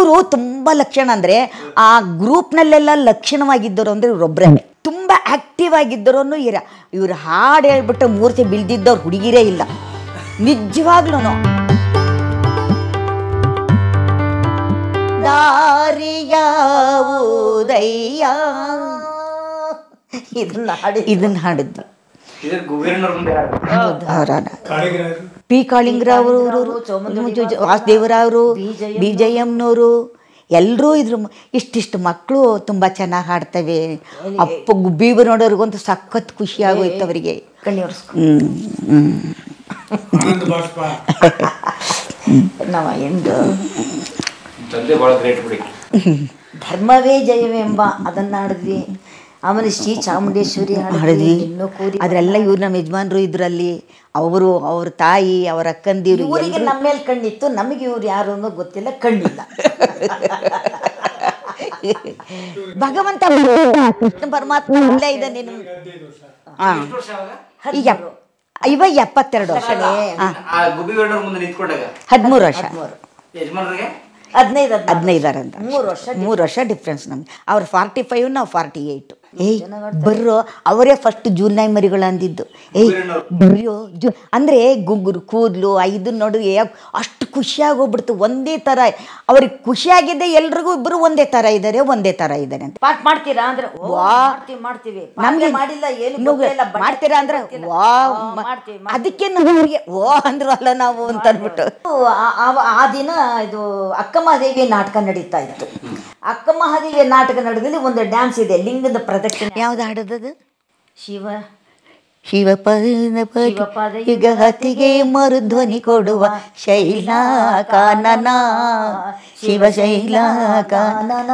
ಇವರು ತುಂಬ ಲಕ್ಷಣ ಅಂದರೆ ಆ ಗ್ರೂಪ್ನಲ್ಲೆಲ್ಲ ಲಕ್ಷಣವಾಗಿದ್ದರು ಅಂದರೆ ಇವರೊಬ್ಬರೇ ತುಂಬ ಆ್ಯಕ್ಟಿವ್ ಆಗಿದ್ದರು ಇರ ಇವ್ರು ಹಾಡು ಹೇಳ್ಬಿಟ್ಟು ಮೂರ್ತಿ ಬೀಳ್ದಿದ್ದವ್ರು ಹುಡುಗಿರೇ ಇಲ್ಲ ನಿಜವಾಗ್ಲೂ ದಾರಿಯಾವುದಯ್ಯ ಇದನ್ನ ಹಾಡಿ ಇದನ್ನ ಹಾಡಿದ್ವಿ ಇದ್ರ ಗುಬೇರನವ್ರ ಮುಂದೆ ಯಾರು ಹೌದು ಅವರ ಪಿ ಕಾಳಿಂಗರಾವ್ ಅವರು ವಾಸುದೇವರಾವರು ಬಿ ಜಯಮ್ಮನವರು ಎಲ್ಲರೂ ಇದ್ರ ಮ- ಇಷ್ಟಿಷ್ಟು ಮಕ್ಕಳು ತುಂಬ ಚೆನ್ನಾಗಿ ಹಾಡ್ತವೆ ಅಪ್ಪ ಗುಬ್ಬೀಬು ನೋಡೋರಿಗಂತೂ ಸಖತ್ ಖುಷಿ ಆಗೋಯ್ತು ಅವರಿಗೆ ಕಣ್ಣಿ ಒರೆಸ್ಕೊ ಹ್ಮ್ ಹ್ಮ್ ನಾವು ಎಂದು ತಂದೆ ಭಾಳ ಗ್ರೇಟ್ ಬಿಡಿ ಧರ್ಮವೇ ಜಯವೆಂಬ ಅದನ್ನ ಹಾಡಿದ್ವಿ ಆಮೇಲೆ ಶ್ರೀ ಚಾಮುಂಡೇಶ್ವರಿ ಹಾಡಿದ್ವಿ ಹಾಡಿದ್ವಿ ಇನ್ನೂ ಕೂರಿ ಅದರೆಲ್ಲ ಇವ್ರು ನಮ್ಮ ಯಜಮಾನ್ರು ಇದ್ರಲ್ಲಿ ಅವರು ಅವ್ರ ತಾಯಿ ಅವರ ಅಕ್ಕಂದಿರು ಇವರಿಗೆ ನಮ್ಮ ಮೇಲೆ ಕಣ್ಣಿತ್ತು ನಮಗೆ ಇವ್ರು ಯಾರು ಅನ್ನೋ ಗೊತ್ತಿಲ್ಲ ಕಣ್ಣಿಲ್ಲ ಭಗವಂತ ಕೃಷ್ಣ ಪರಮಾತ್ಮ ಇಲ್ಲೇ ಇದೆ ನಿನ್ನ ಹಾಂ ಈಗ ಇವಾಗ ಎಪ್ಪತ್ತೆರಡು ವರ್ಷ ಹಾಂ ಆ ಗುಬ್ಬಿ ಬೇಡವ್ರ ಮುಂದೆ ನಿಂತ್ಕೊಂಡಾಗ ಹದಿಮೂರು ವರ್ಷ ಯಜಮಾನ್ರಿಗೆ ಹದಿನೈದು ಹದಿನೈದು ಹದಿನೈದರಂತ ಮೂರು ವರ್ಷ ಮೂರು ವರ್ಷ ಡಿಫ್ರೆನ್ಸ್ ನಮ್ಗೆ ಅವ್ರು ಫಾರ್ಟಿ ಫೈವ್ ನಾವು ಫಾರ್ಟಿ ಏಯ್ಟು ಏಯ್ ಬರ್ರೋ ಅವರೇ ಫಸ್ಟ್ ಜೂನ್ನಾಯ್ ಮರಿಗಳು ಅಂದಿದ್ದು ಏಯ್ ಬರ್ರಿಯೋ ಜೂ ಅಂದರೆ ಗುಗ್ಗುರು ಕೂದಲು ಐದು ನೋಡಿ ಅಷ್ಟು ಖುಷಿಯಾಗಿ ಹೋಗ್ಬಿಡ್ತು ಒಂದೇ ಥರ ಅವ್ರಿಗೆ ಖುಷಿಯಾಗಿದೆ ಎಲ್ರಿಗೂ ಇಬ್ಬರು ಒಂದೇ ಥರ ಇದ್ದಾರೆ ಒಂದೇ ಥರ ಇದ್ದಾರೆ ಅಂತ ಪಾಠ ಮಾಡ್ತೀರಾ ಅಂದ್ರೆ ಓ, ವಾ. ಮಾಡ್ತೀವಿ ಮಾಡ್ತೀವಿ ನಮ್ಗೆ ನಮ್ಗೆ ಮಾಡಿಲ್ಲ ಏನು ಇನ್ನು ಗೊತ್ತೇ ಇಲ್ಲ, ಬಟ್ಟೆ ಮಾಡ್ತೀರಾ ಅಂದ್ರೆ ಗೊತ್ತಿಲ್ಲ. ವಾ ಹಾ, ಮ- ಮಾಡ್ತೀವಿ ಅದಕ್ಕೆ ನಾವು ಅವ್ರಿಗೆ ಓ ಅಂದ್ರಲ್ಲ ನಾವು ಅಂತ ಅಂದ್ಬಿಟ್ಟು ಆ- ಆ- ಆ ದಿನ ಇದು ಅಕ್ಕ ಮಹಾದೇವಿ ನಾಟಕ ನಡೀತಾ ಇತ್ತು ಅಕ್ಕ ಮಹಾದೇವಿ ನಾಟಕ ನಡೆದಲ್ಲಿ ಒಂದು ಡ್ಯಾನ್ಸ್ ಇದೆ ಲಿಂಗದ ಪ್ರದಕ್ಷಿಣೆ ಯಾವ್ದು ಹಾಡೋದದು ಶಿವ ಶಿವಪದ ಶಿವಪದ ಈಗ ಹತಿಗೆ ಮರುಧ್ವನಿ ಕೊಡುವ ಶೈಲ ಕಾನನ ಶಿವ ಶೈಲ ಕಾನನ.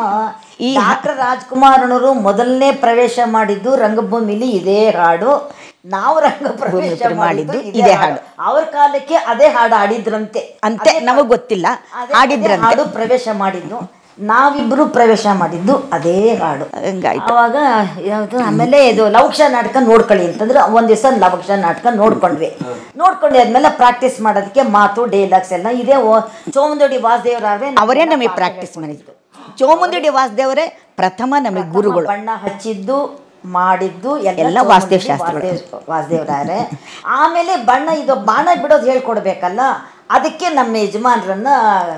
ಈ ಡಾಕ್ಟರ್ ರಾಜ್ಕುಮಾರನವರು ಮೊದಲನೇ ಪ್ರವೇಶ ಮಾಡಿದ್ದು ರಂಗಭೂಮಿಲಿ ಇದೇ ಹಾಡು ನಾವು ರಂಗ ಪ್ರವೇಶ ಭೂಮಿ ಮಾಡಿದ್ದು ಮಾಡಿದ್ದು ಇದೇ ಇದೇ ಹಾಡು ಅವ್ರ ಕಾಲಕ್ಕೆ ಅದೇ ಹಾಡು ಆಡಿದ್ರಂತೆ ಅಂತೆ ನಮಗ್ ಗೊತ್ತಿಲ್ಲ ಅದೇ- ಅದೇ ಹಾಡಿದ್ರಂತೆ ಹಾಡು ಪ್ರವೇಶ ಮಾಡಿದ್ದು ನಾವಿಬ್ರು ಪ್ರವೇಶ ಮಾಡಿದ್ದು ಅದೇ ಹಾಡು ಹಂಗಾಯ್ತು ಅವಾಗ ಯಾವುದು ಆಮೇಲೆ ಇದು ಲವಕ್ಷ ನಾಟಕ ನೋಡ್ಕೊಳ್ಳಿ ಅಂತಂದ್ರೆ ಒಂದ್ ದಿವಸ ಲವಕ್ಷ ನಾಟಕ ನೋಡ್ಕೊಂಡ್ವಿ ನೋಡ್ಕೊಂಡ್ವಿ ಆದ್ಮೇಲೆ ಪ್ರಾಕ್ಟೀಸ್ ಮಾಡೋದಕ್ಕೆ ಮಾತು ಡೈಲಾಗ್ಸ್ ಎಲ್ಲ ಇದೇ ಓ- ಚೋಮಂದೋಡಿ ವಾಸುದೇವರಾವೆ ಅವರೇ ನಮಗೆ ಪ್ರಾಕ್ಟೀಸ್ ಮಾಡಿದ್ದು ಚೋಮುಂದಡಿ ವಾಸುದೇವರೇ ಪ್ರಥಮ ನಮಗೆ ಗುರುಗಳು ಬಣ್ಣ ಹಚ್ಚಿದ್ದು ಮಾಡಿದ್ದು ಎಲ್ಲ ಚೋಮಂದೋಡಿ ವಾಸುದೇವ ಶಾಸ್ತ್ರಿಗಳು. ವಾಸುದೇವ- ವಾಸುದೇವರಾಯರೇ ಆಮೇಲೆ ಬಣ್ಣ ಇದು ಬಾಣ ಬಿಡೋದು ಹೇಳ್ಕೊಡ್ಬೇಕಲ್ಲ ಅದಕ್ಕೆ ನಮ್ಮ ಯಜಮಾನ್ರನ್ನ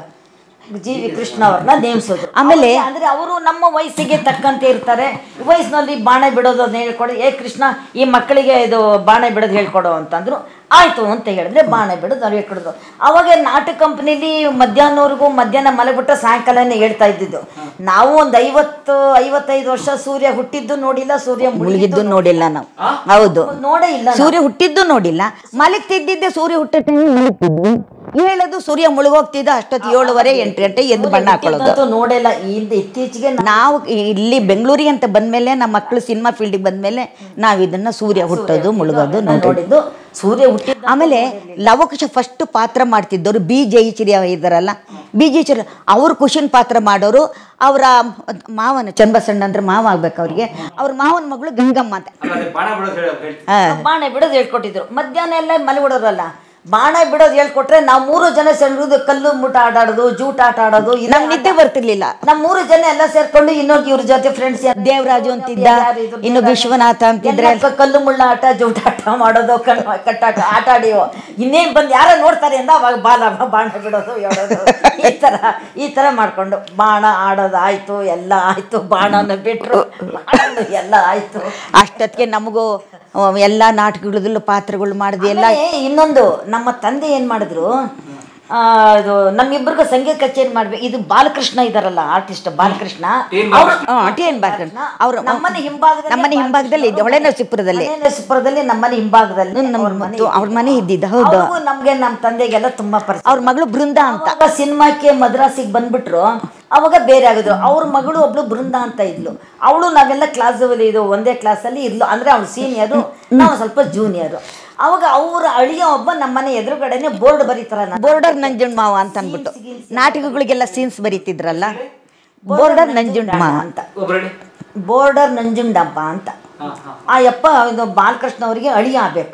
ಜಿ ವಿ ಕೃಷ್ಣ ಅವ್ರನ್ನ ನೇಮಿಸೋದು ಆಮೇಲೆ- ಅವ್ರಿಗೆ ಅಂದ್ರೆ ಅವರು ನಮ್ಮ ವಯಸ್ಸಿಗೆ ತಕ್ಕಂತೆ ಇರ್ತಾರೆ ವಯಸ್ಸಿನಲ್ಲಿ ಬಾಣ ಬಿಡೋದು ಅದನ್ನ ಹೇಳ್ಕೊಡಿ ಏ ಕೃಷ್ಣ ಈ ಮಕ್ಕಳಿಗೆ ಇದು ಬಾಣ ಬಿಡೋದು ಹೇಳ್ಕೊಡು ಅಂತಂದ್ರು ಆಯ್ತು ಅಂತ ಹೇಳಿದ್ರೆ ಬಾಣ ಬಿಡೋದು ಅವ್ರು ಹೇಳ್ಕೊಡೋದು ಅವಾಗ ನಾಟಕ ಕಂಪ್ನಿಲಿ ಮಧ್ಯಾಹ್ನವರೆಗೂ ಮಧ್ಯಾಹ್ನ ಮಲಗ್ಬಿಟ್ಟು ಸಾಯಂಕಾಲನೇ ಹೇಳ್ತಾ ಇದ್ದಿದ್ದು ನಾವು ಒಂದು ಐವತ್ತು ಐವತ್ತೈದು ವರ್ಷ ಸೂರ್ಯ ಹುಟ್ಟಿದ್ದು ನೋಡಿಲ್ಲ ಸೂರ್ಯ ಮುಳುಗಿದ್ದು ನೋಡಿಲ್ಲ ನಾವು ಹೌದು ನೋಡೇ ಇಲ್ಲ ನಾವು. ಸೂರ್ಯ ಹುಟ್ಟಿದ್ದು ನೋಡಿಲ್ಲ ಮಲಗ್ತಿದ್ದಿದ್ದೆ ಸೂರ್ಯ ಹುಟ್ಟಿದ್ವಿ ಹೇಳೋದು ಸೂರ್ಯ ಮುಳುಗೋಗ್ತಿದ್ದ ಅಷ್ಟೊತ್ತು ಏಳುವರೆ ಎಂಟು ಗಂಟೆ ಎದ್ದು ಬಣ್ಣ ಹಾಕೊಳ್ಳೋದು ಹುಟ್ಟಿದ್ದಂತೂ ನೋಡಿಲ್ಲ ಇಂದ ಇತ್ತೀಚೆಗೆ ನಾ- ನಾವು ಇಲ್ಲಿ ಬೆಂಗಳೂರಿಗೆ ಅಂತ ಬಂದ್ಮೇಲೆ ನಮ್ಮ ಮಕ್ಕಳು ಸಿನಿಮಾ ಫೀಲ್ಡಿಗೆ ಬಂದ್ಮೇಲೆ ನಾವು ಇದನ್ನ ಸೂರ್ಯ ಹುಟ್ಟೋದು ಮುಳುಗೋದು ನೋಡಿ ನೋಡಿದ್ದು ಸೂರ್ಯ ಹುಟ್ಟಿದ್ದ ಆಮೇಲೆ ಲವಕುಶ ಫಸ್ಟ್ ಪಾತ್ರ ಮಾಡ್ತಿದ್ದವರು ಬಿ ಜಯಚಿರಿ ಇದ್ದಾರಲ್ಲ ಬಿ ಜಯಚಿರಿ ಅವ್ರು ಖುಷಿನ ಪಾತ್ರ ಮಾಡೋರು ಅವರ ಮಾವನ ಚನ್ನಬಸಣ್ಣ ಅಂದ್ರೆ ಮಾವ ಆಗ್ಬೇಕು ಅವ್ರಿಗೆ ಅವ್ರ ಮಾವನ ಮಗಳು ಗಂಗಮ್ಮ ಅಂತ ಆಮೇಲೆ ಬಾಣ ಬಿಡೋದು ಹೇಳಿ ಹೇಳಿ ಆ, ಬಾಣ ಬಿಡೋದು ಹೇಳ್ಕೊಟ್ಟಿದ್ರು ಮಧ್ಯಾಹ್ನ ಎಲ್ಲ ಮಲಗಿಡೋರಲ್ಲ ಬಾಣ ಬಿಡೋದು ಹೇಳ್ಕೊಟ್ರೆ ನಾವು ಮೂರು ಜನ ಸೇರಿದು ಕಲ್ಲು ಮುಟ್ಟ ಆಟಾಡೋದು ಜೂಟ ಆಟ ಆಡೋದು ಇದೇ ನಮ್ಗೆ ನಿದ್ದೆ ಬರ್ತಿರ್ಲಿಲ್ಲ ನಮ್ಮ ಮೂರು ಜನ ಎಲ್ಲ ಸೇರ್ಕೊಂಡು ಇನ್ನೊಂದು ಇವ್ರ ಜೊತೆ ಫ್ರೆಂಡ್ಸ್ ದೇವರಾಜು ಅಂತಿದ್ದ, ಇನ್ನು ವಿಶ್ವನಾಥ ಅಂತಿದ್ರೆ. ಕಲ್ಲು ಮುಳ್ಳ ಆಟ ಜೂಟ ಆಟ ಮಾಡೋದು ಕಣ್ ಕಟ್ಟಾಟ ಆಟ ಆಡಿಯೋ ಇನ್ನೇನ್ ಬಂದು ಯಾರೋ ನೋಡ್ತಾರೆ ಅಂದ ಅವಾಗ ಬಾಲ ಬಾಣ ಬಿಡೋದು ಹೇಳೋದು ಈ ತರ ಈ ತರ ಮಾಡ್ಕೊಂಡು ಬಾಣ ಆಡೋದು ಆಯ್ತು ಎಲ್ಲ ಆಯ್ತು ಬಾಣನ ಬಿಟ್ರು ಆಡೋದು ಎಲ್ಲ ಆಯ್ತು ಅಷ್ಟೊತ್ತಿಗೆ ನಮಗೂ ಆ, ಎಲ್ಲ ನಾಟಕಗಳದಲ್ಲೂ ಪಾತ್ರಗಳು ಮಾಡಿದ್ವಿ ಎಲ್ಲ ಆಮೇಲೆ ಇನ್ನೊಂದು ನಮ್ಮ ತಂದೆ ಏನ್ ಮಾಡಿದ್ರು ಆ, ಇದು ನಮ್ಮಿಬ್ಬರಿಗೂ ಸಂಗೀತ ಕಚೇರಿ ಮಾಡ್ಬೇಕು ಇದು ಬಾಲಕೃಷ್ಣ ಇದಾರಲ್ಲ ಆರ್ಟಿಸ್ಟ್ ಬಾಲಕೃಷ್ಣ ಏನ್ ಅವ್ರು- ಆ, ಟಿ ಎನ್ ಬಾಲಕೃಷ್ಣ ಅವರು ನಮ್ಮನೆ ಹಿಂಭಾಗದಲ್ಲಿ ನಮ್ಮನೆ ಹಿಂಭಾಗದಲ್ಲಿ ಇದೆ ಹೊಳೆ ನರಸೀಪುರದಲ್ಲಿ ನರಸೀಪುರದಲ್ಲಿ ನಮ್ಮನೆ ಹಿಂಭಾಗದಲ್ಲಿ ನಮ್ಮ ಅವ್ರ ಮನೆ ಅವ್ರ ಮನೆ ಇದ್ದಿದ್ದ ಹೌದು ಅವ್ರಿಗೂ ನಮ್ಗೆ ನಮ್ಮ ತಂದೆಗೆಲ್ಲ ತುಂಬಾ ಪರಿಚಯ ಅವ್ರ ಮಗಳು ಬೃಂದ ಅಂತ ಅವಾಗ ಸಿನಿಮಾಕ್ಕೆ ಮದ್ರಾಸಿಗೆ ಬಂದ್ಬಿಟ್ರು ಅವಾಗ ಬೇರೆ ಆಗಿದ್ರು ಅವ್ರ ಮಗಳು ಒಬ್ಳು ಬೃಂದ ಅಂತ ಇದ್ಲು ಅವಳು ನಾವೆಲ್ಲ ಕ್ಲಾಸ್ ಇದು ಒಂದೇ ಕ್ಲಾಸಲ್ಲಿ ಇದ್ಲು ಅಂದ್ರೆ ಅವಳು ಸೀನಿಯರು ನಾವು ಸ್ವಲ್ಪ ಜೂನಿಯರು ಅವಾಗ ಅವ್ರ ಅಳಿಯ ಒಬ್ಬ ನಮ್ಮನೆ ಎದುರುಗಡೆನೆ ಬೋರ್ಡ್ ಬರೀತಾರ ಬೋರ್ಡರ್ ನಂಜುಂಡ್ ಮಾವ ಅಂತ ಅಂದ್ಬಿಟ್ಟು ನಾಟಕಗಳಿಗೆಲ್ಲ ಸೀನ್ಸ್ ಬರೀತಿದ್ರಲ್ಲ ಬೋರ್ಡರ್ ನಂಜುಂಡ್ ಮಾವ ಅಂತ ಒಬ್ಬರಡಿ ಬೋರ್ಡರ್ ನಂಜುಂಡಪ್ಪ ಅಂತ ಹಾಂ ಹಾಂ ಆ ಯಪ್ಪ ಇದು ಬಾಲಕೃಷ್ಣ ಅವರಿಗೆ ಅಳಿಯ ಆಗಬೇಕು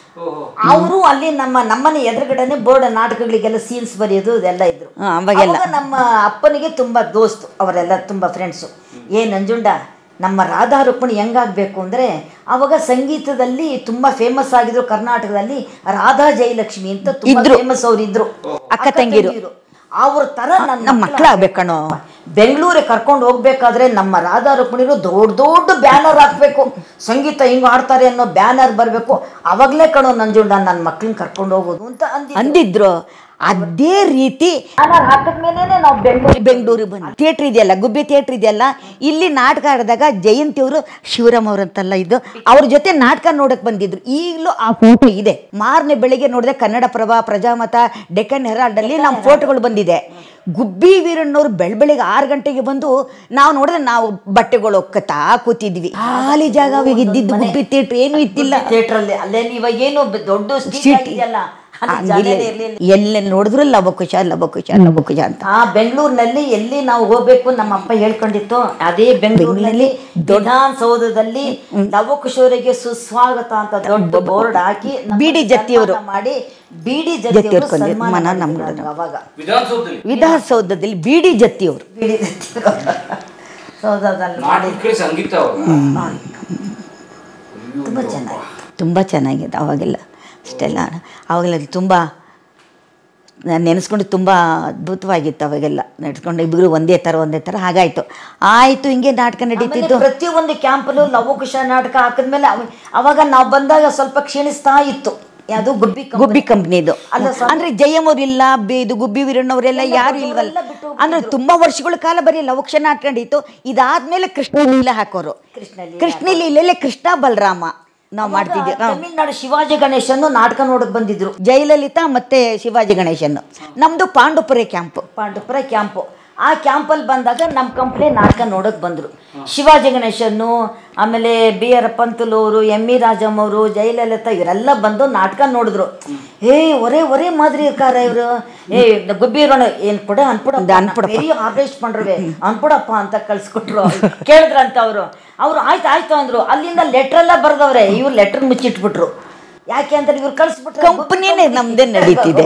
ಓಹೋ ಅವರು ಅಲ್ಲಿ ನಮ್ಮ ನಮ್ಮನೆ ಎದುರುಗಡೆನೆ ಬೋರ್ಡ್ ನಾಟಕಗಳಿಗೆಲ್ಲ ಸೀನ್ಸ್ ಬರೆಯೋದು ಇದೆಲ್ಲ ಇದ್ರು ಹಾ, ಅವಾಗೆಲ್ಲ. ಅವಾಗ ನಮ್ಮ ಅಪ್ಪನಿಗೆ ತುಂಬಾ ದೋಸ್ತು ಅವರೆಲ್ಲ ತುಂಬಾ ಫ್ರೆಂಡ್ಸು ಏ ನಂಜುಂಡ ನಮ್ಮ ರಾಧಾ ರುಕ್ಮಿಣಿ ಹೆಂಗಾಗಬೇಕು ಅಂದರೆ ಅವಾಗ ಸಂಗೀತದಲ್ಲಿ ತುಂಬ ಫೇಮಸ್ ಆಗಿದ್ರು ಕರ್ನಾಟಕದಲ್ಲಿ ರಾಧಾ ಜಯಲಕ್ಷ್ಮಿ ಅಂತ ತುಂಬ ಇದ್ರು. ಫೇಮಸ್ ಅವ್ರು ಇದ್ರು ಅಕ್ಕ ತಂಗಿರು. ಅವ್ರ ತರ ನನ್ನ ನಮ್ಮ ಮಕ್ಳಾಗ್ಬೇಕು ಕಣೋ. ಬೆಂಗಳೂರಿಗೆ ಕರ್ಕೊಂಡು ಹೋಗ್ಬೇಕಾದ್ರೆ ನಮ್ಮ ರಾಧಾ ರುಕ್ಮಿಣಿರು ದೊಡ್ಡ ದೊಡ್ಡ ಬ್ಯಾನರ್ ಹಾಕ್ಬೇಕು ಸಂಗೀತ ಹಿಂಗ್ ಆಡ್ತಾರೆ ಅನ್ನೋ ಬ್ಯಾನರ್ ಬರಬೇಕು ಅವಾಗಲೇ ಕಣೋ ನಂಜುಂಡ ನನ್ನ ಮಕ್ಳನ್ನ ಕರ್ಕೊಂಡು ಹೋಗೋದು ಅಂತ ಅಂದಿ ಅಂದಿದ್ರು ಅದೇ ರೀತಿ ಬ್ಯಾನರ್ ಹಾಕಿದ್ಮೇಲೆ ನಾವು ಬೆಂಗಳೂರಿಗೆ ಬೆಂಗಳೂರಿಗೆ ಬಂದು ಥಿಯೇಟ್ರ್ ಇದೆಯಲ್ಲ ಗುಬ್ಬಿ ಥಿಯೇಟ್ರ್ ಇದೆಯಲ್ಲ ಇಲ್ಲಿ ನಾಟಕ ಆಡಿದಾಗ ಜಯಂತಿ ಅವರು ಶಿವರಾಮ್ ಅವರಂತಲ್ಲ ಇದು ಅವ್ರ ಜೊತೆ ನಾಟಕ ನೋಡಕ್ ಬಂದಿದ್ರು ಈಗಲೂ ಆ ಫೋಟೋ ಇದೆ ಮಾರನೇ ಬೆಳಿಗ್ಗೆ ನೋಡಿದೆ ಕನ್ನಡಪ್ರಭ ಪ್ರಜಾಮತ ಡೆಕ್ಕನ್ ಹೆರಾಲ್ಡ್ ಅಲ್ಲಿ ನಮ್ಮ ಫೋಟೋಗಳು ಬಂದಿದೆ ಗುಬ್ಬಿ ವೀರಣ್ಣವ್ರು ಬೆಳ್ ಬೆಳಿಗ್ಗೆ ಆರು ಗಂಟೆಗೆ ಬಂದು ನಾವು ನೋಡಿದ್ರೆ ನಾವು ಬಟ್ಟೆಗಳು ಒಕ್ಕತ್ತಾ ಕೂತಿದ್ವಿ ಖಾಲಿ ಜಾಗ ಅವಾಗ ಇದ್ದಿದ್ದು ಗುಬ್ಬಿ ಥಿಯೇಟ್ರ್ ಏನು ಇತ್ತಿಲ್ಲ ಥಿಯೇಟರ್ ಅಲ್ಲಿ ಅಲ್ಲೇ ಇವಾಗ ಏನು ಬ- ದೊಡ್ಡ Seat. ಸೀಟ್ ಇದೆಯಲ್ಲ ಅಲ್ಲಿ ಜನನೇ ಇರ್ಲಿಲ್ಲ. ಎಲ್ಲ ನೋಡಿದ್ರು ಲವಕುಶ ಲವಕುಶ ಲವಕುಶ ಅಂತ ಆ ಬೆಂಗಳೂರಿನಲ್ಲಿ ಎಲ್ಲಿ ನಾವು ಹೋಗ್ಬೇಕು ನಮ್ಮ ಅಪ್ಪ ಹೇಳ್ಕೊಂಡಿತ್ತು ಅದೇ ಬೆಂಗಳೂರಿನಲ್ಲಿ ವಿಧಾನಸೌಧದಲ್ಲಿ ನವಕಿಶೋರಿಗೆ ಸುಸ್ವಾಗತ ಅಂತ ದೊಡ್ಡ ಬೋರ್ಡ್ ಹಾಕಿ ನಮ್ಮನ್ನ ಬಿಡಿ ಜತ್ತಿಯವರು. ಸನ್ಮಾನ ಮಾಡಿ ಬಿಡಿ ಜತ್ತಿಯವ್ರು ಜತ್ತಿಯವರು ಕೊಂದಿದ್ದು ಸನ್ಮಾನ ಮನ ಮಾಡಿದ್ರು ನಮ್ಗೆ ನನಗೆ ಅವಾಗ ವಿಧಾನಸೌಧದಲ್ಲಿ ವಿಧಾನಸೌಧದಲ್ಲಿ ಬಿಡಿ ಜತ್ತಿಯವರು ಬಿಡಿ ಜತ್ತಿಯವರು ಸೌಧದಲ್ಲಿ ಮಾಡಿ ನಾಟಕಕ್ಕೆ ಸಂಗೀತ ಅವಾಗ ತುಂಬಾ ಚೆನ್ನಾಗಿ ತುಂಬ ಚೆನ್ನಾಗಿದೆ ಅವಾಗೆಲ್ಲ ಅಷ್ಟೆಲ್ಲ ಅವಾಗೆಲ್ಲ ತುಂಬ ನಾನು ನೆನೆಸ್ಕೊಂಡು ತುಂಬ ಅದ್ಭುತವಾಗಿತ್ತು ಅವಾಗೆಲ್ಲ ನಡ್ಸ್ಕೊಂಡು ಇಬ್ಬರು ಒಂದೇ ಥರ ಒಂದೇ ಥರ ಹಾಗಾಯಿತು ಆಯಿತು ಹಿಂಗೆ ನಾಟಕ ನಡೀತಿತ್ತು ಆಮೇಲೆ ಪ್ರತಿಯೊಂದು ಕ್ಯಾಂಪಲ್ಲೂ ಲವಕುಶ ನಾಟಕ ಹಾಕಿದ್ಮೇಲೆ ಅವ- ಅವಾಗ ನಾವು ಬಂದಾಗ ಸ್ವಲ್ಪ ಕ್ಷೀಣಿಸ್ತಾ ಇತ್ತು ಯಾವುದು ಗುಬ್ಬಿ company. ಗುಬ್ಬಿ ಕಂಪ್ನಿದು ಅಲ್ಲ ಸ್ವಾಮಿ. ಅಂದ್ರೆ ಜಯಮ್ ಅವ್ರಿಲ್ಲ ಬೆ- ಇದು ಗುಬ್ಬಿ ವೀರಣ್ಣವರೆಲ್ಲ ಯಾರು ಇಲ್ವಲ್ಲ ಅವರೆಲ್ಲ ಬಿಟ್ಟು ಅಂದ್ರೆ ತುಂಬಾ ವರ್ಷಗಳ ಕಾಲ ಬರೀ ಲವಕ್ಷ ನಾಟಕ ನಡೀತು ಇದಾದ್ಮೇಲೆ ಕೃಷ್ಣ ಲೀಲೆ ಹಾಕೋರು ಕೃಷ್ಣ ಲೀಲೆ ಕೃಷ್ಣ ಲೀಲೆಲೆ ಕೃಷ್ಣ ಬಲರಾಮ ನಾವು ಮಾಡ್ತಿದ್ವಿ ನಾವು ತಮಿಳ್ನಾಡು ಶಿವಾಜಿ ಗಣೇಶನ್ನು ನಾಟಕ ನೋಡಕ್ ಬಂದಿದ್ರು ಜಯಲಲಿತಾ ಮತ್ತೆ ಶಿವಾಜಿ ಗಣೇಶನ್ ನಮ್ದು ಪಾಂಡುಪುರೆ ಕ್ಯಾಂಪ್ ಪಾಂಡುಪುರ ಕ್ಯಾಂಪು ಆ ಕ್ಯಾಂಪಲ್ಲಿ ಬಂದಾಗ ನಮ್ಮ ಕಂಪ್ನಿ ನಾಟಕ ನೋಡಕ್ ಬಂದರು ಶಿವಾಜಿ ಗಣೇಶನ್ನು ಆಮೇಲೆ ಬಿ ಆರ್ ಪಂತುಲು ಅವರು ಎಮ್ ಇ ರಾಜಮ್ ಅವರು ಜಯಲಲಿತಾ ಇವರೆಲ್ಲ ಬಂದು ನಾಟಕ ನೋಡಿದ್ರು ಏ ಒರೇ ಒರೇ ಮಾದರಿ ಇರ್ಕಾರ ಇವರು ಏ ಗುಬ್ಬಿ ಇರೋಣ ಏನ್ ಕೊಡ ಅನ್ಪುಡ ಅನ್ಪುಡಪ್ಪ. பெரிய ಆರ್ಟಿಸ್ಟ್ ಪಂಡ್ರವೆ ಅನ್ಪುಡಪ್ಪ ಅಂತ ಕಳ್ಸಿಕೊಟ್ರು ಕೇಳಿದ್ರಂತ ಅವರು ಅವ್ರು ಆಯ್ತು ಆಯ್ತು ಅಂದ್ರು ಅಲ್ಲಿಂದ ಲೆಟರ್ ಎಲ್ಲ ಬರ್ದವ್ರೆ ಇವ್ರು ಲೆಟರ್ ಮುಚ್ಚಿಟ್ಬಿಟ್ರು ಯಾಕೆ ಅಂತ ಇವ್ರು ಕಳ್ಸಿಬಿಟ್ರು ಕಂಪನಿನೇ ನಮ್ದೇ ನಡೀತಿದೆ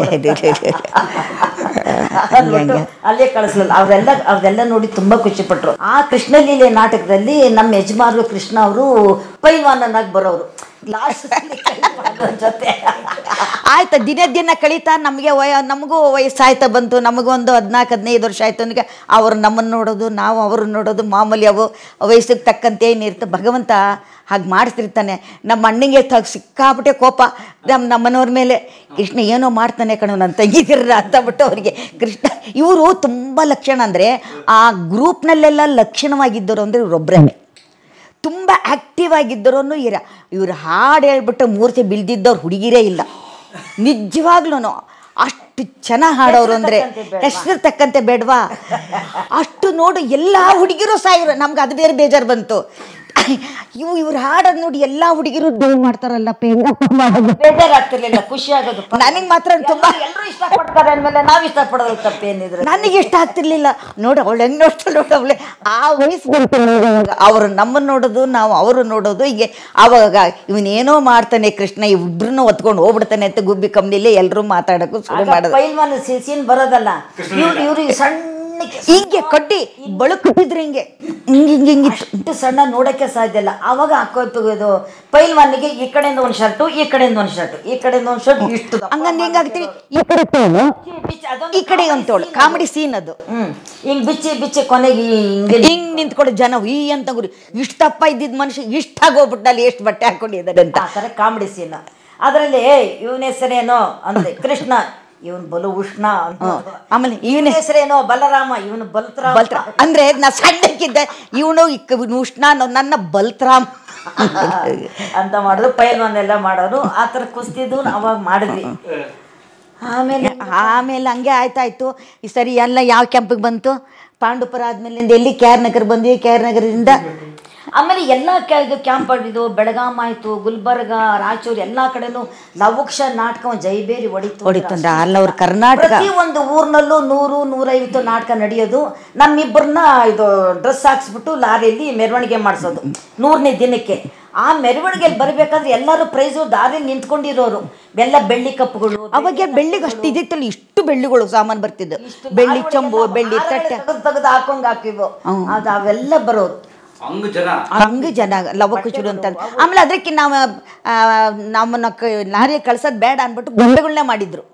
ಅಂದ್ಬಿಟ್ಟು ಅಲ್ಲೇ ಕಳಿಸ್ಲಿಲ್ಲ ಅವರೆಲ್ಲ ಅವ್ರೆಲ್ಲ ನೋಡಿ ತುಂಬಾ ಖುಷಿ ಪಟ್ರು ಆ ಕೃಷ್ಣಲೀಲೆ ನಾಟಕದಲ್ಲಿ ನಮ್ಮ ಯಜಮಾನರು ಕೃಷ್ಣ ಅವರು ಪೈಲ್ವಾನನಾಗಿ ಬರೋರು ಲಾಸ್ಟ್ ಜೊತೆ ಆಯ್ತು ದಿನ ದಿನ ಕಳೀತಾ ನಮಗೆ ವಯ ನಮಗೂ ವಯಸ್ಸಾಯ್ತಾ ಬಂತು ನಮಗೊಂದು ಹದಿನಾಲ್ಕು ಹದಿನೈದು ವರ್ಷ ಆಯ್ತು ನನಗೆ ಅವ್ರು ನಮ್ಮನ್ನು ನೋಡೋದು ನಾವು ಅವ್ರನ್ನ ನೋಡೋದು ಮಾಮೂಲಿ ಅವು ವಯಸ್ಸಿಗೆ ತಕ್ಕಂತೆ ಏನಿರುತ್ತೆ ಭಗವಂತ ಹಾಗೆ ಮಾಡಿಸ್ತಿರ್ತಾನೆ ನಮ್ಮ ಅಣ್ಣಂಗೆ ತ ಸಿಕ್ಕಾಬಿಟ್ಟೆ ಕೋಪ ನಮ್ಮ ನಮ್ಮನವ್ರ ಮೇಲೆ ಕೃಷ್ಣ ಏನೋ ಮಾಡ್ತಾನೆ ಕಣೋ ನನ್ನ ತಂಗಿದಿರ ಅಂತ ಬಿಟ್ಟು ಅವರಿಗೆ ಕೃಷ್ಣ ಇವರು ತುಂಬ ಲಕ್ಷಣ ಅಂದರೆ ಆ ಗ್ರೂಪ್ನಲ್ಲೆಲ್ಲ ಲಕ್ಷಣವಾಗಿದ್ದರು ಅಂದರೆ ಇವರೊಬ್ಬರೇ ತುಂಬ ಆ್ಯಕ್ಟಿವ್ ಆಗಿದ್ದರೂ ಇರ ಇವ್ರು ಹಾಡು ಹೇಳ್ಬಿಟ್ಟು ಮೂರ್ತಿ ಬಿಲ್ದಿದ್ದವ್ರು ಹುಡುಗಿರೇ ಇಲ್ಲ ನಿಜವಾಗ್ಲೂ ಅಷ್ಟು ಚೆನ್ನಾಗಿ ಹಾಡೋರು ಅಂದರೆ ಹೆಸರು ತಕ್ಕಂತೆ ಬೇಡವಾ ಅಷ್ಟು ನೋಡು ಎಲ್ಲ ಹುಡುಗಿರು ಸಾಯಿರು ನಮ್ಗೆ ಅದು ಬೇರೆ ಬೇಜಾರು ಬಂತು ಇವು ಇವ್ರು ಹಾಡೋದು ನೋಡಿ ಎಲ್ಲ ಹುಡುಗಿರು ಡೌನ್ ಮಾಡ್ತಾರಲ್ಲ ಹೆಂಗಪ್ಪ ಮಾಡೋದು ಬೇಜಾರಾಗ್ತಿರ್ಲಿಲ್ಲ ಖುಷಿ ಆಗೋದು ನನಗೆ ಮಾತ್ರ ತುಂಬ ಎಲ್ಲರೂ ಇಷ್ಟಪಡ್ತಾರೆ ಅಂದಮೇಲೆ ನಾವು ಇಷ್ಟಪಡೋದು ತಪ್ಪೇನಿದ್ರೆ ನನಗೆ ಇಷ್ಟ ಆಗ್ತಿರ್ಲಿಲ್ಲ ನೋಡು ಅವಳು ಹೆಂಗೆ ನೋಡ್ತಾಳೆ ನೋಡು ಅವಳೆ ಆ ವಯಸ್ಸು ಬಂತು ನೋಡು ಅವಾಗ ಅವರು ನಮ್ಮನ್ನು ನೋಡೋದು ನಾವು ಅವರು ನೋಡೋದು ಹೀಗೆ ಆವಾಗ ಇವನೇನೋ ಮಾಡ್ತಾನೆ ಕೃಷ್ಣ ಇಬ್ಬರನ್ನ ಹೊತ್ಕೊಂಡು ಹೋಗ್ಬಿಡ್ತಾನೆ ಅಂತ ಗುಬ್ಬಿ ಕಂಪ್ನಿಲಿ ಎಲ್ಲರೂ ಮಾತಾಡೋಕ್ಕೂ ಶುರು ಮಾಡೋದು ಪೈಲ್ವಾನ್ ಸೀನ್ ಬರೋದಲ್ಲ ಇವ್ರು ಇವ್ರಿಗೆ ಸಣ್ಣ ಹಿಂಗೆ ಕಡ್ಡಿ ಬಳುಕಿದ್ರು ಹಿಂಗೆ ಹಿಂಗೆ ಹಿಂಗೆ ಹಿಂಗಿತ್ತು ಇಷ್ಟು ಸಣ್ಣ ನೋಡಕ್ಕೆ ಸಾಧ್ಯ ಇಲ್ಲ ಆವಾಗ ಹಾಕೋತು ಇದು ಪೈಲ್ವಾನಿಗೆ ಈ ಕಡೆಯಿಂದ ಒಂದು ಶರ್ಟು ಈ ಕಡೆಯಿಂದ ಒಂದು ಶರ್ಟ್ ಈ ಕಡೆಯಿಂದ ಒಂದು ಶರ್ಟ್ ಇಷ್ಟು ದಪ್ಪ ಹಂಗಂದು ಹೆಂಗಾಗ್ತೀವಿ ಈ ಕಡೆ ತೋಳು ಬಿಚ್ಚಿ ಅದೊಂದು ಈ ಕಡೆ ಒಂದು ತೋಳು ಕಾಮಿಡಿ ಸೀನ್ ಅದು ಹ್ಮ್ ಹಿಂಗ್ ಬಿಚ್ಚಿ ಬಿಚ್ಚಿ ಕೊನೆಗೆ ಹಿಂಗೆ ಹಿಂಗ್ ನಿಂತ್ಕೊಂಡು ಜನ ಈ ಅಂತ ಗುರಿ ಇಷ್ಟು ತಪ್ಪ ಇದ್ದಿದ್ದ ಮನುಷ್ಯ ಇಷ್ಟಾಗಿ ಹೋಗ್ಬಿಟ್ಟಲ್ಲಿ ಎಷ್ಟು ಬಟ್ಟೆ ಹಾಕೊಂಡಿದ್ದಾರೆ ಅಂತ ಆ ಥರ ಕಾಮಿಡಿ ಸೀನ್ ಅದರಲ್ಲಿ ಇವನ ಹೆಸರೇನೋ ಅಂದ್ರೆ ಕೃಷ್ಣ ಇವನ್ ಬಲು ಉಷ್ಣ ಅಂತ ಆಮೇಲೆ ಇವನ ಇವನೇ ಹೆಸರೇನೋ ಬಲರಾಮ ಇವನು ಬಲರಾಮ ಬಲ್ತ್ರ ಅಂದ್ರೆ ನಾ ಸಣ್ಣಕ್ಕಿದ್ದೆ ಇವನು ಉಷ್ಣ ನನ್ನ ಬಲ್ತ್ರಾಮ್ ಅಂತ ಮಾಡಿದ್ರು ಪೈಲ್ವಾನ್ ಎಲ್ಲ ಮಾಡೋರು ಆ ಥರ ಕುಸ್ತಿದ್ದು ಅವಾಗ ಮಾಡಿದ್ವಿ ಆಮೇಲೆ ಆಮೇಲೆ ಹಂಗೆ ಆಯ್ತಾಯ್ತು ಈ ಸರಿ ಎಲ್ಲ ಯಾವ ಕ್ಯಾಂಪಿಗೆ ಬಂತು ಪಾಂಡುಪುರ ಆದ್ಮೇಲಿಂದ ಎಲ್ಲಿ ಕೆ ಆರ್ ನಗರ್ ಬಂದ್ವಿ ಕೆ ಆರ್ ನಗರದಿಂದ ಆಮೇಲೆ ಎಲ್ಲ ಕ್ಯಾಂಪ್ ಇದು ಬೆಳಗಾಂ ಆಯ್ತು ಗುಲ್ಬರ್ಗ ರಾಯಚೂರು ಎಲ್ಲಾ ಕಡೆನೂ ಲವಕ್ಷ ನಾಟಕ ಜೈಬೇರಿ ಹೊಡಿತು ಹೊಡಿತು ಅಂದ್ರೆ ಅಲ್ಲ ಅವ್ರ ಕರ್ನಾಟಕ ಪ್ರತಿ ಒಂದು ಊರ್ನಲ್ಲೂ ನೂರು ನೂರೈವತ್ತು ನಾಟಕ ನಡೆಯೋದು ನಮ್ಮಿಬ್ಬರನ್ನ ಇದು ಡ್ರೆಸ್ ಹಾಕ್ಸ್ಬಿಟ್ಟು ಲಾರಿಯಲ್ಲಿ ಮೆರವಣಿಗೆ ಮಾಡಿಸೋದು ನೂರನೇ ದಿನಕ್ಕೆ ಆ ಮೆರವಣಿಗೆಯಲ್ಲಿ ಬರಬೇಕಾದ್ರೆ ಎಲ್ಲರೂ ಪ್ರೈಸು ದಾರಿ ನಿಂತ್ಕೊಂಡಿರೋರು ಎಲ್ಲ ಬೆಳ್ಳಿ ಕಪ್ಪುಗಳು ಅವಾಗ ಬೆಳ್ಳಿಗೆ ಅಷ್ಟು ಇದಿತ್ತಲ್ಲ ಇಷ್ಟು ಬೆಳ್ಳಿಗಳು ಸಾಮಾನು ಬರ್ತಿದ್ದು ಬೆಳ್ಳಿ ಚಂಬು ಬೆಳ್ಳಿ ತಟ್ಟೆ ತೆಗೆದು ತೆಗೆದು ಹಾಕೊಂಡ್ ಹಾಕಿವು ಅದು ಅವೆಲ್ಲ ಬರೋರು ಹಂಗ ಜನ ಹಂಗೆ ಜನ ಲವಕುಶರು ಅಂತ ಆಮೇಲೆ ಅದಕ್ಕೆ ನಾವು ಆ, ನಮ್ಮನ್ನ ಕ- ನಾರಿಗೆ ಕಳ್ಸೋದು ಬೇಡ ಅಂದ್ಬಿಟ್ಟು ಗೊಂಬೆಗಳನ್ನೇ ಮಾಡಿದ್ರು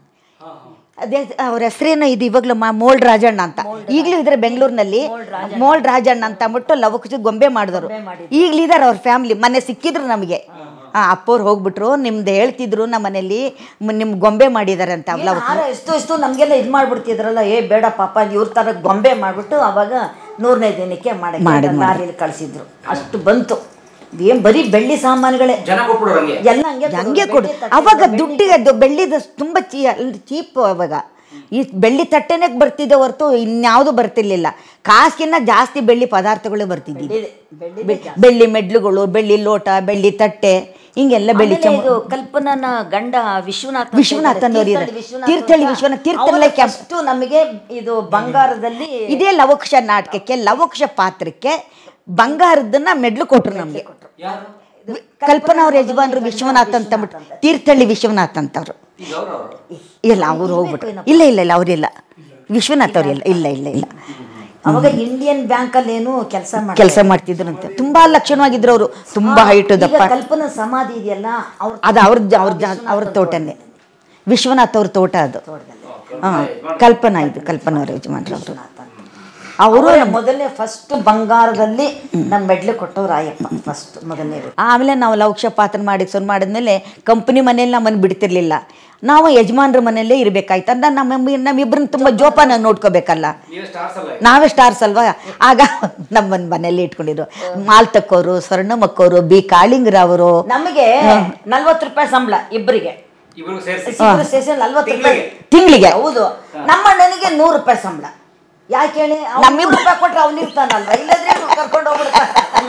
ಅದೇ ಅವ್ರ ಹೆಸರೇನು ಇದು ಇವಾಗಲೂ ಮಾ ಮೋಲ್ಡ್ ರಾಜಣ್ಣ ಅಂತ ಈಗಲೂ ಇದ್ರೆ ಬೆಂಗಳೂರಿನಲ್ಲಿ ಮೋಲ್ಡ್ ರಾಜಣ್ಣ ಅಂತ ಅಂದ್ಬಿಟ್ಟು ಲವಕುಶ ಗೊಂಬೆ ಮಾಡಿದ್ರು ಈಗಲೂ ಇದಾರೆ ಅವ್ರ ಫ್ಯಾಮಿಲಿ ಮೊನ್ನೆ ಸಿಕ್ಕಿದ್ರು ನಮಗೆ ಹಾಂ ಅಪ್ಪವ್ರು ಹೋಗ್ಬಿಟ್ರು ನಿಮ್ದು ಹೇಳ್ತಿದ್ರು ನಮ್ಮ ಮನೇಲಿ ನಿಮ್ಮ ಗೊಂಬೆ ಮಾಡಿದ್ದಾರೆ ಅಂತ ಏನ್ ಲವ ಹಾರ ಎಷ್ಟು ಎಷ್ಟು ನಮಗೆಲ್ಲ ಇದು ಮಾಡ್ಬಿಡ್ತಿದ್ರಲ್ಲ ಏ ಬೇಡ ಪಾಪ ಇವ್ರ ಥರ ಗೊಂಬೆ ಮಾಡಿಬಿಟ್ಟು ಅವಾಗ ನೂರನೇ ದಿನಕ್ಕೆ ಮಾಡಿ ಮಾಡಿದ್ ಮಾಡಿ. ಲಾರಿಲಿ ಕಳಿಸಿದ್ರು ಅಷ್ಟು ಬಂತು ಏನ್ ಬರೀ ಬೆಳ್ಳಿ ಸಾಮಾನುಗಳೇ ಜನ ಕೊಟ್ಬಿಡೋರು ಹಂಗೆ ಎಲ್ಲ ಹಂಗೆ ಹಂಗೆ ಕೊಡು ಬೆಳ್ಳಿ ತಟ್ಟೆ, ಅವಾಗ ಬೆಳ್ಳಿ ದುಡ್ಡಿಗೆ ಅದು ಬೆಳ್ಳಿದ ತುಂಬ ಚೀ ಚೀಪ್ ಅವಾಗ ಈ ಬೆಳ್ಳಿ ತಟ್ಟೆನೇ ಬರ್ತಿದ್ದೆ ಹೊರತು ಇನ್ಯಾವುದು ಬರ್ತಿರ್ಲಿಲ್ಲ ಕಾಸಿನ ಜಾಸ್ತಿ ಬೆಳ್ಳಿ ಪದಾರ್ಥಗಳು ಬರ್ತಿದ್ದಿದ್ದು ಬೆಳ್ಳಿ ಬೆ- ಬೆಳ್ಳಿ ಮೆಡ್ಲುಗಳು ಬೆಳ್ಳಿ ಲೋಟ ಬೆಳ್ಳಿ ತಟ್ಟೆ ಹಿಂಗೆಲ್ಲ ಬೆಳ್ಳಿ ಆಮೇಲೆ ಚಮ ಇದು ಕಲ್ಪನನ ಗಂಡ ವಿಶ್ವನಾಥ್ ಅಂತ ವಿಶ್ವನಾಥನ್ ಅವ್ರು ಇದ್ದಾರೆ. ಇದ್ದಾರೆ. ವಿಶ್ವನಾಥ್ ತೀರ್ಥಹಳ್ಳಿ ಅಂತ. ವಿಶ್ವನಾಥ್, ತೀರ್ಥಹಳ್ಳಿ ಅವ್ರು ಕ್ಯಾಂಪ್. first ನಮಗೆ ಇದು ಬಂಗಾರದಲ್ಲಿ ಇದೇ ಲವಕ್ಷ ನಾಟಕಕ್ಕೆ ಲವಕ್ಷ ಪಾತ್ರಕ್ಕೆ ಬಂಗಾರದನ್ನ ಮೆಡ್ಲು ಕೊಟ್ರು ನಮಗೆ ಯಾರು ಕಲ್ಪನಾ ಅವ್ರ ಯಜಮಾನ್ರು ವಿಶ್ವನಾಥ್ ಅಂತ ಅಂದ್ಬಿಟ್ಟು ತೀರ್ಥಹಳ್ಳಿ ವಿಶ್ವನಾಥ್ ಅಂತವ್ರು ಈಗ ಅವ್ರು ಅವ್ರು ಇಲ್ಲ ಅವ್ರು ಹೋಗ್ಬಿಟ್ರು ಇಲ್ಲ ಇಲ್ಲ ಇಲ್ಲ ಅವರಿಲ್ಲ ವಿಶ್ವನಾಥ್ ಅವ್ರಿಲ್ಲ ಇಲ್ಲ ಇಲ್ಲ ಇಲ್ಲ ಅವಾಗ ಇಂಡಿಯನ್ ಬ್ಯಾಂಕ್ ಅಲ್ಲಿ ಏನು ಕೆಲಸ ಮಾಡಿ ಕೆಲಸ ಮಾಡ್ತಿದ್ರಂತೆ ತುಂಬಾ ಲಕ್ಷಣವಾಗಿದ್ರು ಅವರು ತುಂಬಾ ಹೈಟ್ ದಪ್ಪ ಕಲ್ಪನಾ ಸಮಾಧಿ ಇದೆಯಲ್ಲ ಅವ್ರ ಅದು ಅವ್ರ ಅವ್ರ ಜಾ ಅವ್ರ ತೋಟನೇ ವಿಶ್ವನಾಥ್ ಅವ್ರ ತೋಟ ಅದು ಹಾಂ ಕಲ್ಪನಾ ಇದು ಕಲ್ಪನಾ ಅವ್ರ ಯಜಮಾನ್ರು ಅವರು ಅವರು ಅವರು ಮೊದಲನೇ ಫಸ್ಟ್ ಬಂಗಾರದಲ್ಲಿ ನಮ್ಮ ಮೆಡ್ಲು ಕೊಟ್ಟವ್ರು ಆಯಪ್ಪ ಫಸ್ಟ್ ಮೊದಲನೇ ಆಮೇಲೆ ನಾವು ಲೌಕ್ಷ ಪಾತ್ರ ಮಾಡಿ ಶುರು ಮಾಡಿದ್ಮೇಲೆ ಕಂಪ್ನಿ ಮನೇಲಿ ನಮ್ಮನ್ನು ಬಿಡ್ತಿರ್ಲಿಲ್ಲ ನಾವು ಯಜಮಾನ್ರ ಮನೆಯಲ್ಲೇ ಇರಬೇಕಾಯ್ತು ಅಂದ್ರೆ ನಮ್ಮ ನಮ್ಮಿಬ್ಬರನ್ನ ತುಂಬ ಜೋಪಾನ ನೋಡ್ಕೋಬೇಕಲ್ಲ ನೀವೇ ಸ್ಟಾರ್ಸ್ ಅಲ್ಲ ನಾವೇ ಸ್ಟಾರ್ಸ್ ಅಲ್ವಾ ಆಗ ನಮ್ಮನ್ನ ಮನೆಯಲ್ಲಿ ಇಟ್ಕೊಂಡಿದ್ರು ಮಾಲ್ ತಕ್ಕೋರು ಸ್ವರ್ಣ ಮಕ್ಕೋರು ಬಿ ಕಾಳಿಂಗರವರು ನಮಗೆ ನಲ್ವತ್ತು ರೂಪಾಯಿ ಸಂಬಳ ಇಬ್ಬರಿಗೆ ಇಬ್ರಿಗೂ ಸೇರಿಸಿ ಇಬ್ರು ಸೇರಿಸಿ ನಲ್ವತ್ತು ರೂಪಾಯಿ ತಿಂಗಳಿಗೆ ಹೌದು ನಮ್ಮ ಅಣ್ಣನಿಗೆ ನೂರು ರೂಪಾಯಿ ಸಂಬಳ ಯಾಕೆ ಹೇಳಿ ಅವ್ನು ನೂರು ರೂಪಾಯಿ ಕೊಟ್ರೆ ಅವ್ನು ಇರ್ತಾನಲ್ವ ಇಲ್ಲದ್ರೆ ಇವ್ನು ಕರ್ಕೊಂಡು ಹೋಗ್ಬಿಡ್ತಾನೆ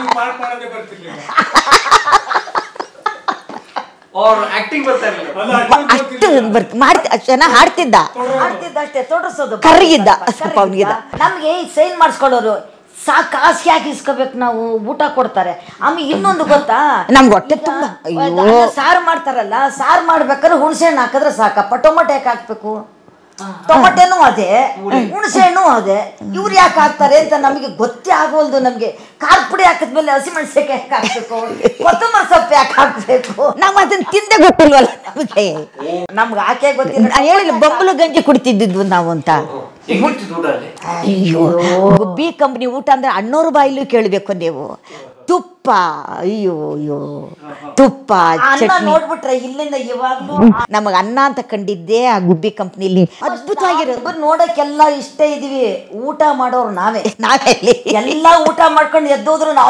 ಅವ್ರ ಆಕ್ಟಿಂಗ್ ಬರ್ತಾ ಇರಲಿಲ್ಲ ಅಷ್ಟು ಬರ್ತ ಮಾಡ್ತಿ ಅಷ್ಟು ಚೆನ್ನಾಗಿ ಹಾಡ್ತಿದ್ದ ಆಡ್ತಿದ್ದಷ್ಟೇ ತೊಡರ್ಸೋದು ಕರ್ಗಿದ್ದ ಸ್ವಲ್ಪ ಅವ್ನಿಗಿದ ನಮ್ಗೆ ಸೈನ್ ಮಾಡಿಸ್ಕೊಳ್ಳೋರು ಸಾ ಕಾಸು ಯಾಕೆ ಇಸ್ಕೋಬೇಕು ನಾವು ಊಟ ಕೊಡ್ತಾರೆ ಆಮೇಲೆ ಇನ್ನೊಂದು ಗೊತ್ತಾ ನಮ್ಗೆ ಹೊಟ್ಟೆ ತುಂಬ ಈಗ ಅಯ್ಯೋ ಅನ್ನ ಸಾರು ಮಾಡ್ತಾರಲ್ಲ ಸಾರು ಮಾಡ್ಬೇಕಾದ್ರೆ ಹುಣಸೆ ಹಣ್ಣು ಹಾಕಿದ್ರೆ ಸಾಕಪ್ಪ ಟೊಮೊಟೊ ಯಾಕೆ ಹಾಕ್ಬೇಕು ಟೊಮೊಟೆನೂ ಅದೇ ಹುಣಸೆ ಹಣ್ಣು ಅದೇ ಇವ್ರು ಯಾಕೆ ಹಾಕ್ತಾರೆ ಅಂತ ನಮಗೆ ಗೊತ್ತೇ ಆಗೋಲ್ದು ನಮಗೆ ಖಾರ ಪುಡಿ ಹಾಕಿದ್ಮೇಲೆ ಹಸಿಮೆಣಸಿನಕಾಯಿ ಯಾಕೆ ಹಾಕ್ಬೇಕು ಕೊತ್ತಂಬರಿ ಸೊಪ್ಪು ಯಾಕೆ ಹಾಕ್ಬೇಕು ನಾವು ಅದನ್ನ ತಿಂದೆ ಗೊತ್ತಿಲ್ವಲ್ಲ ನಮಗೆ ನಮ್ಗೆ ಹಾಕೇ ಗೊತ್ತಿಲ್ಲ ನಾನು ಹೇಳಿಲ್ಲ ಬೊಂಬಲು ಗಂಜಿ ಕುಡಿತಿದ್ದಿದ್ವು ನಾವು ಅಂತ ಹೆಂಗಿತ್ತು ಊಟ ಅಲ್ಲಿ ಅಯ್ಯೋ ಬಿ ಕಂಪ್ನಿ ಊಟ ಅಂದ್ರೆ ಅಣ್ಣೋರು ಬಾಯಿಲು ಕೇಳಬೇಕು ನೀವು ತುಪ್ಪ ಅಯ್ಯೋ ಅಯ್ಯೋ ತುಪ್ಪ ಆ ಅನ್ನ ಚಟ್ನಿ ನೋಡ್ಬಿಟ್ರೆ ಇಲ್ಲಿಂದ ಇವಾಗ್ಲೂ ನಮಗೆ ಅನ್ನ ಅಂತ ಕಂಡಿದ್ದೆ ಆ ಗುಬ್ಬಿ ಕಂಪ್ನಿಲಿ ಅದ್ಭುತವಾಗಿರೋದು ಇಬ್ಬರು ನೋಡಕ್ಕೆಲ್ಲ ಇಷ್ಟ ಇದೀವಿ ಊಟ ಮಾಡೋರು ನಾವೇ ನಾವೆಲ್ಲಿ ಎಲ್ಲ ಊಟ ಮಾಡ್ಕೊಂಡು ಎದ್ದೋದ್ರು ನಾವು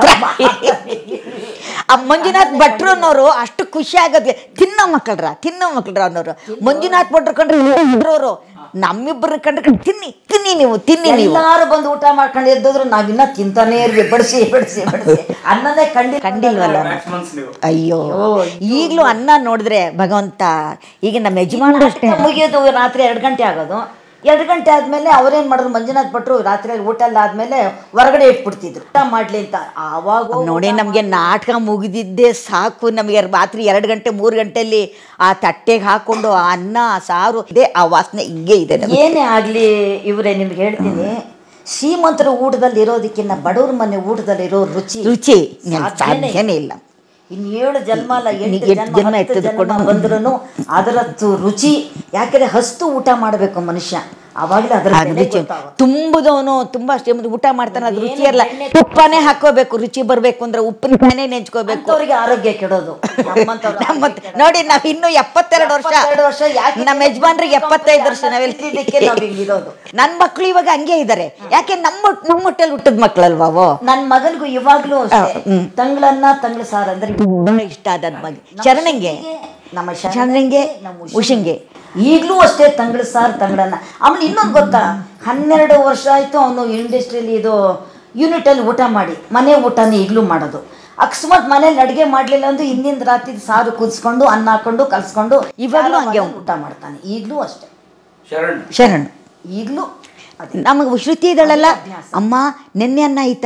ಆ ಮಂಜುನಾಥ್ ಭಟ್ರು ಅನ್ನೋರು ಅಷ್ಟು ಖುಷಿ ಆಗೋದು ತಿನ್ನೋ ಮಕ್ಕಳ್ರ ತಿನ್ನೋ ಮಕ್ಕಳ್ರ ಅನ್ನೋರು ಮಂಜುನಾಥ್ ಭಟ್ರು ಕಂಡ್ರೆ ಇಬ್ಬರವರು ನಮ್ಮಿಬ್ಬರನ್ನ ಕಂಡ್ರೆ ತಿನ್ನಿ ತಿನ್ನಿ ನೀವು ತಿನ್ನಿ ನೀವು ಎಲ್ಲಾರು ಬಂದು ಊಟ ಮಾಡ್ಕೊಂಡು ಎದ್ದೋದ್ರು ನಾವಿನ್ನ ತಿಂತಾನೇ ಇರ್ವಿ ಬಡಿಸಿ ಬಡಿಸಿ ಬಡಿಸಿ ಅನ್ನನೇ ಕಂಡಿ ಕಂಡಿಲ್ವಲ್ಲ ಮ್ಯಾಕ್ಸಿಮನ್ಸ್ ನೀವು ಅಯ್ಯೋ ಈಗಲೂ ಅನ್ನ ನೋಡಿದ್ರೆ ಭಗವಂತ ಈಗ ನಮ್ಮ ಯಜಮಾನ್ರು ಅಷ್ಟೇ ಮುಗಿಯೋದು ರಾತ್ರಿ ಎರಡು ಗಂಟೆ ಆಗೋದು ಎರಡು ಗಂಟೆ ಆದ್ಮೇಲೆ ಅವ್ರೇನ್ ಮಾಡಿದ್ರು ಮಂಜುನಾಥ್ ಭಟ್ರು ರಾತ್ರಿ ಊಟ ಎಲ್ಲ ಆದ್ಮೇಲೆ ಹೊರಗಡೆ ಇಟ್ಬಿಡ್ತಿದ್ರು ಊಟ ಮಾಡ್ಲಿ ಅಂತ ಆವಾಗ ನೋಡಿ ನಮಗೆ ನಾಟಕ ಮುಗಿದಿದ್ದೇ ಸಾಕು ನಮಗೆ ರಾತ್ರಿ ಎರಡು ಗಂಟೆ ಮೂರು ಗಂಟೆಯಲ್ಲಿ ಆ ತಟ್ಟೆಗೆ ಹಾಕೊಂಡು ಆ ಅನ್ನ ಆ ಸಾರು ಇದೆ ಆ ವಾಸನೆ ಹಿಂಗೆ ಇದೆ ನಮ್ಗೆ. ಏನೇ ಆಗ್ಲಿ ಇವ್ರೆ ನಿಮ್ಗೆ ಹೇಳ್ತೀನಿ ಶ್ರೀಮಂತರ ಊಟದಲ್ಲಿ ಇರೋದಕ್ಕಿಂತ ಬಡವ್ರ ಮನೆ ಊಟದಲ್ಲಿ ಇರೋ ರುಚಿ ರುಚಿ ಸಾಧ್ಯನೇ ಸಾಧ್ಯನೇ ಇಲ್ಲ ಇನ್ನು ಏಳು ಜನ್ಮ ಅಲ್ಲ ಎಂಟು ಎಂಟು ಜನ್ಮ ಜನ್ಮ ಹತ್ತು ಎತ್ತಿದ್ರು ಜನ್ಮ ಕೂಡ ಬಂದ್ರೂ ಅದರದ್ದು ರುಚಿ ಯಾಕಂದ್ರೆ ಹಸ್ತು ಊಟ ಮಾಡಬೇಕು ಮನುಷ್ಯ ಅವಾಗಲೇ ಅದರ ಆ ರುಚಿ ತುಂಬುದವನು ತುಂಬಾ ಶ್ರೀಮಂತ ಊಟ ಮಾಡ್ತಾನೆ ಅದು ರುಚಿ ಇರಲ್ಲ ತುಪ್ಪನೇ ಹಾಕೋಬೇಕು ರುಚಿ ಬರ್ಬೇಕು ಅಂದ್ರೆ ಉಪ್ಪಿನಕಾಯನೇ ನೆಂಚ್ಕೋಬೇಕು ಅಂತವ್ರಿಗೆ ಆರೋಗ್ಯ ಕೆಡೋದು ನಮ್ಮಂತವ್ರ ನಮ್ಮ ನೋಡಿ ನಾವ್ ಇನ್ನು ಎಪ್ಪತ್ತೆರಡು ವರ್ಷ ಎಪ್ಪತ್ತೆರಡು ವರ್ಷ ಯಾಕೆ ನಮ್ಮ ಯಜಮಾನ್ರಿಗೆ ಎಪ್ಪತ್ತೈದು ವರ್ಷ ಇದಕ್ಕೆ ನಾವ್ ಹಿಂಗಿರೋದು ನನ್ನ ಮಕ್ಳು ಇವಾಗ ಹಂಗೆ ಇದ್ದಾರೆ ಯಾಕೆ ನಮ್ಮ ನಮ್ಮ ಹೊಟ್ಟೆಲ್ ಹುಟ್ಟದ ಮಕ್ಳಲ್ವಾ ಅವು ನನ್ ಮಗನಿಗೂ ಇವಾಗ್ಲೂ ಅಷ್ಟೇ ತಂಗಳನ್ನ ತಂಗಳ ಸಾರ್ ಅಂದ್ರೆ ತುಂಬಾ ಇಷ್ಟ ಆದ ಮಗ ಶರಣಂಗೆ ನಮ್ಮ ಶರಣಂಗೆ ನಮ್ಮ ಉಷಂಗೆ ಈಗಲೂ ಅಷ್ಟೇ ತಂಗಳ ಸಾರ್ ತಂಗಳನ್ನ ಆಮೇಲೆ ಇನ್ನೊಂದು ಗೊತ್ತಾ ಹನ್ನೆರಡು ವರ್ಷ ಆಯ್ತು ಅವನು ಇಂಡಸ್ಟ್ರಿಯಲ್ಲಿ ಇದು ಯೂನಿಟ್ ಅಲ್ಲಿ ಊಟ ಮಾಡಿ ಮನೆ ಊಟನೇ ಈಗಲೂ ಮಾಡೋದು ಅಕಸ್ಮಾತ್ ಮನೇಲಿ ಅಡುಗೆ ಮಾಡಲಿಲ್ಲ ಅಂದ್ರೆ ಹಿಂದಿನ ರಾತ್ರಿ ಸಾರು ಕುದಿಸ್ಕೊಂಡು ಅನ್ನ ಹಾಕೊಂಡು ಕಲ್ಸ್ಕೊಂಡು ಇವಾಗ್ಲೂ ಹಂಗೆ ಅವ್ನು. ಊಟ ಮಾಡ್ತಾನೆ ಈಗಲೂ ಅಷ್ಟೇ ಶರಣ್ ಶರಣ್ ಈಗಲೂ ನಮಗೆ ಶ್ರುತಿ ಇದ್ದಾಳಲ್ಲ ಅಮ್ಮ ನೆನ್ನೆ ಅನ್ನ ಆಯ್ತಾ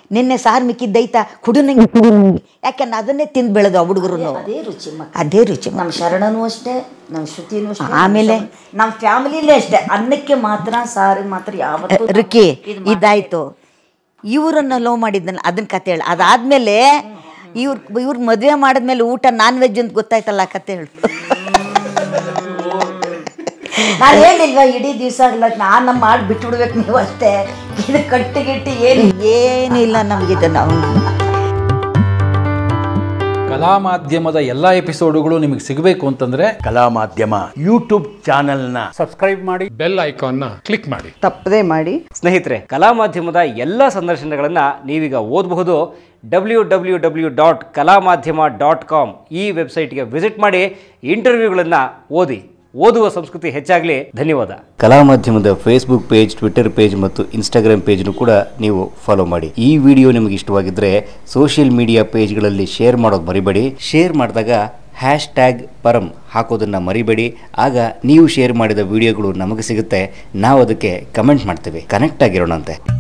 ನಿನ್ನೆ ಸಾರು ಮಿಕ್ಕಿದ್ದೈತಾ ಕುಡು ನಂಗೆ ಕುಡು ನಂಗೆ ಯಾಕಂದ್ರೆ ಅದನ್ನೇ ತಿಂದು ಬೆಳೆದು ಆ ಹುಡುಗರು ಅದೇ ರುಚಿ ಮಕ್ಕ ಅದೇ ರುಚಿ ನಮ್ಮ ಶರಣನೂ ಅಷ್ಟೇ ನಮ್ಮ ಶ್ರುತಿನೂ ಅಷ್ಟೇ ಆಮೇಲೆ? ನಮ್ಮ ಫ್ಯಾಮಿಲಿಲೇ ಅಷ್ಟೇ ಅನ್ನಕ್ಕೆ ಮಾತ್ರ ಸಾರಿಗೆ ಮಾತ್ರ ಯಾವತ್ತೂ ನಾವು ರುಕಿ ಇದ್ ಮಾಡ್- ಇದಾಯ್ತು ಇವ್ರನ್ನ ಲವ್ ಮಾಡಿದ್ದಲ್ಲ ಅದನ್ನ ಕತೆ ಹೇಳು ಅದಾದ್ಮೇಲೆ ಇವ್ರ ಇವ್ರ ಮದುವೆ ಮಾಡಿದ್ಮೇಲೆ ಊಟ ನಾನ್ ವೆಜ್ ಅಂತ ಗೊತ್ತಾಯ್ತಲ್ಲ ಆ ಕತೆ ಹೇಳು ನಾನು ಹೇಳಿಲ್ವಾ ಇಡೀ ದಿವಸ ಆಗಲ್ಲ ನಾನು ಮಾಡಿ ಬಿಟ್ಬಿಡ್ಬೇಕು ನೀವು ಅಷ್ಟೇ ಇದು ಕಟ್ಟಿ ಗಿಟ್ಟಿ ಏನು ಏನಿಲ್ಲ ನಮಗಿದು ನಾವು ಕಲಾ ಮಾಧ್ಯಮದ ಎಲ್ಲ ಎಪಿಸೋಡುಗಳು ನಿಮಗೆ ಸಿಗಬೇಕು ಅಂತಂದ್ರೆ ಕಲಾ ಮಾಧ್ಯಮ ಯೂಟ್ಯೂಬ್ ಚಾನೆಲ್ನ ಬೆಲ್ ಐಕಾನ್ನ ಕ್ಲಿಕ್ ಮಾಡಿ ತಪ್ಪದೇ ಮಾಡಿ ಸ್ನೇಹಿತರೆ ಕಲಾ ಮಾಧ್ಯಮದ ಎಲ್ಲ ಸಂದರ್ಶನಗಳನ್ನು ನೀವೀಗ ಓದಬಹುದು ಡಬ್ಲ್ಯೂ ಡಬ್ಲ್ಯೂ ಡಬ್ಲ್ಯೂ ಡಾಟ್ ಕಲಾ ಮಾಧ್ಯಮ ಡಾಟ್ ಕಾಮ್ ಈ ವೆಬ್ಸೈಟ್ಗೆ ವಿಸಿಟ್ ಮಾಡಿ ಇಂಟರ್ವ್ಯೂಗಳನ್ನು ಓದಿ ಓದುವ ಸಂಸ್ಕೃತಿ ಹೆಚ್ಚಾಗಲಿ ಧನ್ಯವಾದ ಕಲಾ ಮಾಧ್ಯಮದ ಫೇಸ್ಬುಕ್ ಪೇಜ್ ಟ್ವಿಟರ್ ಪೇಜ್ ಮತ್ತು ಇನ್ಸ್ಟಾಗ್ರಾಮ್ ಪೇಜ್ನು ಕೂಡ ನೀವು ಫಾಲೋ ಮಾಡಿ ಈ ವಿಡಿಯೋ ನಿಮಗೆ ಇಷ್ಟವಾಗಿದ್ದರೆ ಸೋಷಿಯಲ್ ಮೀಡಿಯಾ ಪೇಜ್ಗಳಲ್ಲಿ ಶೇರ್ ಮಾಡೋದು ಮರಿಬೇಡಿ ಶೇರ್ ಮಾಡಿದಾಗ ಹ್ಯಾಶ್ ಟ್ಯಾಗ್ ಪರಂ ಹಾಕೋದನ್ನು ಮರಿಬೇಡಿ ಆಗ ನೀವು ಶೇರ್ ಮಾಡಿದ ವಿಡಿಯೋಗಳು ನಮಗೆ ಸಿಗುತ್ತೆ ನಾವು ಅದಕ್ಕೆ ಕಮೆಂಟ್ ಮಾಡ್ತೇವೆ ಕನೆಕ್ಟ್ ಆಗಿರೋಣಂತೆ